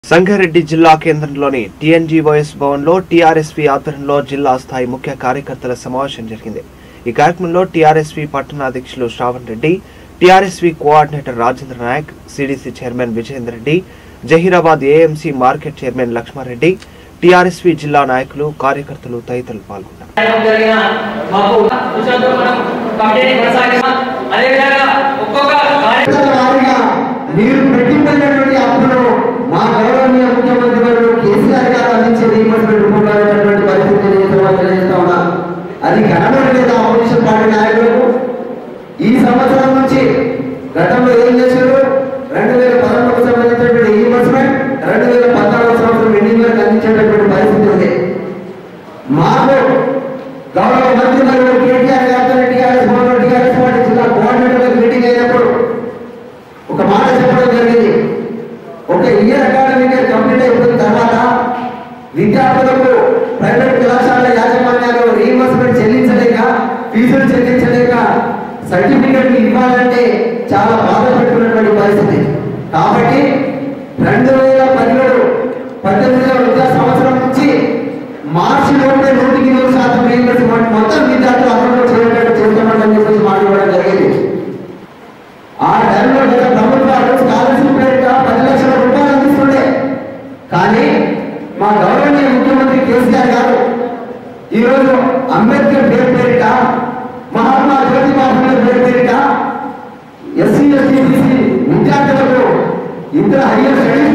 సంగారెడ్డి జిల్లా కేంద్రంలోని టీఎన్జీఓఎస్ భవన్లో టీఆర్ఎస్పీ ఆధ్వర్యంలో జిల్లా స్థాయి ముఖ్య కార్యకర్తల సమావేశం జరిగింది ఈ కార్యక్రమంలో టీఆర్ఎస్పీ పట్టణ అధ్యక్షులు Shravan Reddy TRSP coordinator Rajendra Naik CDC chairman Vijayender Reddy Zaheerabad AMC market chairman Lakshmareddy TRSP జిల్లా నాయకులు కార్యకర్తలు తదితరులు పాల్గొన్నారు జరిగిన మాకు ఉత్సవంతో మనం కమిటీని కొనసాగిస్తాం అదేవిధంగా ఒక్కొక్క కార్య వారిగా మీరు పెట్టినటువంటి అప్పులు మా గౌరవనీయ ముఖ్యమంత్రి గారు కేసీఆర్ గారు అందించే రీయింబర్స్మెంట్ రూపంలో అయినటువంటి పరిస్థితి నేను సవాల్ తెలియజేస్తా ఉన్నా అది కనబడలేదు ఆపోజిషన్ పార్టీ నాయకులకు ఈ సంవత్సరం నుంచి గతంలో ఏం చేశారు రెండు వేల పదకొండుకు సంబంధించినటువంటి రీయింబర్స్మెంట్ రెండు వేల పద్నాలుగు సంవత్సరం ఎండింగ్ అందించేటటువంటి పరిస్థితి ఉంది మాకు గౌరవ మంత్రి గారు కేటీఆర్ గారితో టీఆర్ఎస్ భవన్లో టీఆర్ఎస్ పార్టీ జిల్లా కోఆర్డినేటర్ మీటింగ్ అయినప్పుడు ఒక మాట చెప్పడం జరిగింది ఒక ఇయర్ అకాడమిక్ ఇయర్ కంప్లీట్ అయిపోయిన తర్వాత విద్యార్థులకు ప్రైవేట్ కళాశాల యాజమాన్యాలు రీఇంబర్స్మెంట్ చెల్లించలేక ఫీజులు చెల్లించలేక సర్టిఫికెట్ ఇవ్వాలంటే చాలా బాధపడుతున్నటువంటి పరిస్థితి కాబట్టి రెండు వేల పదిహేడు పద్దెనిమిదవ విద్యా సంవత్సరం నుంచి మార్చి లోపే నూటికి నూరు శాతం రీఇంబర్స్మెంట్ మొత్తం విద్యార్థులు అమలు చేయడానికి చేస్తామని చెప్పేసి మాట్లాడడం జరిగింది ఆ టైంలో గత ప్రభుత్వాలు స్కాలర్షిప్ పేరిట పది లక్షల రూపాయలు అందిస్తుండే కానీ మా గౌరవనీయ ముఖ్యమంత్రి కేసీఆర్ గారు ఈరోజు అంబేద్కర్ పేరు పేరిట మహాత్మా జ్యోతిబా ఫులే పేరు పేరిట ఎస్సీ ఎస్టీ బీసీ విద్యార్థులకు ఇద్దరు హయ్యర్ స్టడీస్